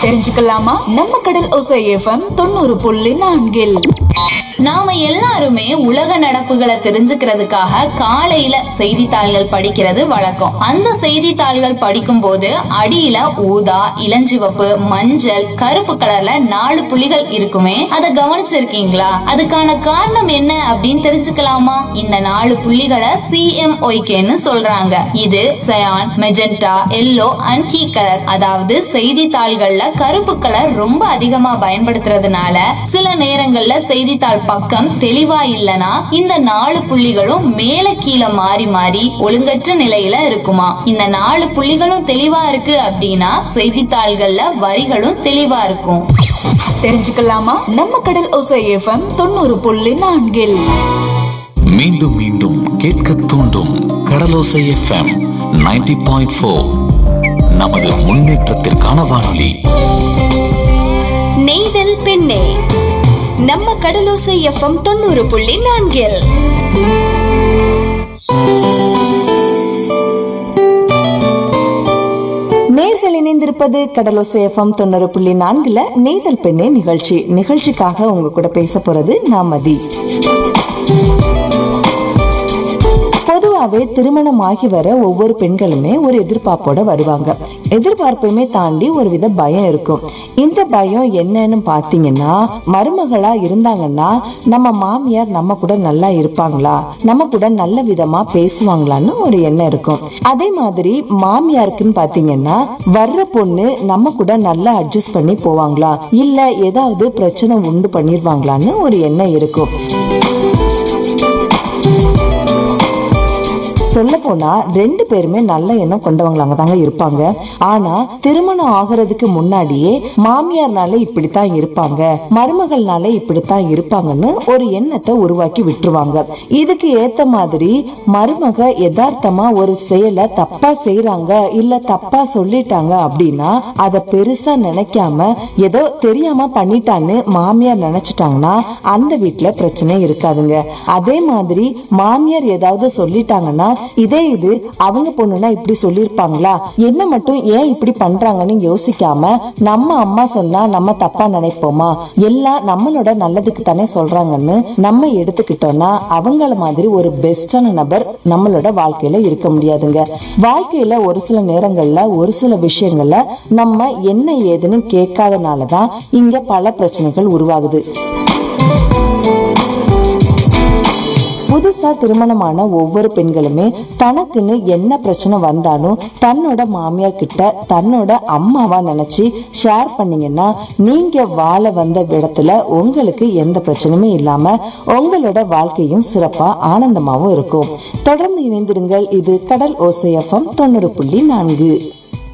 தெரிஞ்சுக்கலாமா நம்ம கடல் ஒசை எஃப்எம் தொண்ணூறு புள்ளி நான்கில் நாம எல்லாருமே உலக நடப்புகளை தெரிஞ்சுக்கிறதுக்காக காலையில செய்தித்தாள்கள் படிக்கிறது வழக்கம் அந்த செய்தித்தாள்கள் படிக்கும் போது அடியில ஊதா இளஞ்சிவப்பு மஞ்சள் கருப்பு கலர்ல நாலு புள்ளிகள் இருக்குமே அதை கவனிச்சிருக்கீங்களா அதுக்கான காரணம் என்ன அப்படின்னு தெரிஞ்சுக்கலாமா இந்த நாலு புள்ளிகளை சிஎம்ஒய்கேன்னு சொல்றாங்க இது cyan magenta yellow and key colour அதாவது செய்தித்தாள்கள்ல கருப்பு கலர் ரொம்ப அதிகமா பயன்படுத்துறதுனால சில நேரங்கள்ல செய்தித்தாள் பக்கம் தெளிவா இல்லனா இந்த நாலு புள்ளிகளும் மேல கீழே மாறி மாறி ஒழுங்கற்ற நிலையில இருக்குமா இந்த நாலு புள்ளிகளும் தெளிவா இருக்கு அப்படின்னா செய்தித்தாள்கள்ல வரிகளும் தெளிவா இருக்கும் தெரிஞ்சுக்கலாமா நம்ம கடல் ஒசை எஃப்எம் தொண்ணூறு புள்ளி நான்கில் மீண்டும் மீண்டும் கேட்க தூண்டும் கடலோசை எஃப்எம் 90.4 பாயிண்ட் ஃபோர் நமது முன்னேற்றத்திற்கான வானொலி நெய்தல் பெண்ணே நம்ம கடலோசை எஃப்எம் தொண்ணூறு புள்ளி நான்கில் நேர்கள் இணைந்திருப்பது கடலோசை எஃப்எம் தொண்ணூறு புள்ளி நான்குல நெய்தல் பெண்ணே நிகழ்ச்சி நிகழ்ச்சிக்காக உங்க கூட பேச போறது நான் மதி பொதுவாவே திருமணம் ஆகி வர ஒவ்வொரு பெண்களுமே ஒரு எதிர்பார்ப்போட வருவாங்க எதிர்பார்ப்பையுமே தாண்டி ஒரு வித பயம் இருக்கும் இந்த பயம் என்னன்னு பாத்தீங்கன்னா மருமகளா இருந்தாங்கன்னா நம்ம மாமியார் நம்ம கூட நல்லா இருப்பாங்களா நம்ம கூட நல்ல விதமா பேசுவாங்களான்னு ஒரு எண்ணம் இருக்கும் அதே மாதிரி மாமியாருக்குன்னு பாத்தீங்கன்னா வர்ற பொண்ணு நம்ம கூட நல்லா அட்ஜஸ்ட் பண்ணி போவாங்களா இல்ல ஏதாவது பிரச்சனை உண்டு பண்ணிருவாங்களான்னு ஒரு எண்ணம் இருக்கும் சொல்ல போனா ரெண்டு பேருமே நல்ல எண்ணம் கொண்டவங்களாங்க தாங்க இருப்பாங்க ஆனா திருமணம் ஆகுறதுக்கு முன்னாடியே மாமியார்னால இப்படித்தான் இருப்பாங்க மருமகள்னால இப்படித்தான் இருப்பாங்கன்னு ஒரு எண்ணத்தை உருவாக்கி விட்டுருவாங்க இதுக்கு ஏத்த மாதிரி மருமக யதார்த்தமா ஒரு செயலை தப்பா செய்யறாங்க இல்ல தப்பா சொல்லிட்டாங்க அப்படின்னா அத பெருசா நினைக்காம ஏதோ தெரியாம பண்ணிட்டான்னு மாமியார் நினைச்சிட்டாங்கன்னா அந்த வீட்ல பிரச்சனை இருக்காதுங்க அதே மாதிரி மாமியார் ஏதாவது சொல்லிட்டாங்கன்னா இதே இது அவங்க பொண்ணுனா இப்படி சொல்லிருப்பாங்களா என்ன மட்டும் ஏன் இப்படி பண்றாங்கன்னு யோசிக்காம நம்ம அம்மா சொன்னா நம்ம தப்பா நினைப்போமா எல்லாம் நம்மளோட நல்லதுக்கு தானே சொல்றாங்கன்னு நம்ம எடுத்துக்கிட்டோம்னா அவங்கள மாதிரி ஒரு பெஸ்டான நபர் நம்மளோட வாழ்க்கையில இருக்க முடியாதுங்க வாழ்க்கையில ஒரு சில நேரங்கள்ல ஒரு சில விஷயங்கள்ல நம்ம என்ன ஏதுன்னு கேட்காதனாலதான் இங்க பல பிரச்சனைகள் உருவாகுது புதுசா திருமணமான ஒவ்வொரு பெண்களுமே தனக்குன்னு என்ன பிரச்சனை வந்தாலும் தன்னோட மாமியார் கிட்ட தன்னோட அம்மாவா நினைச்சு ஷேர் பண்ணீங்கன்னா நீங்க வாழ வந்த இடத்துல உங்களுக்கு எந்த பிரச்சனையுமே இல்லாம உங்களோட வாழ்க்கையும் சிறப்பா ஆனந்தமாவும் இருக்கும் தொடர்ந்து இணைந்திருங்கள் இது கடல் ஓசையஃபம் தொண்ணூறு புள்ளி நான்கு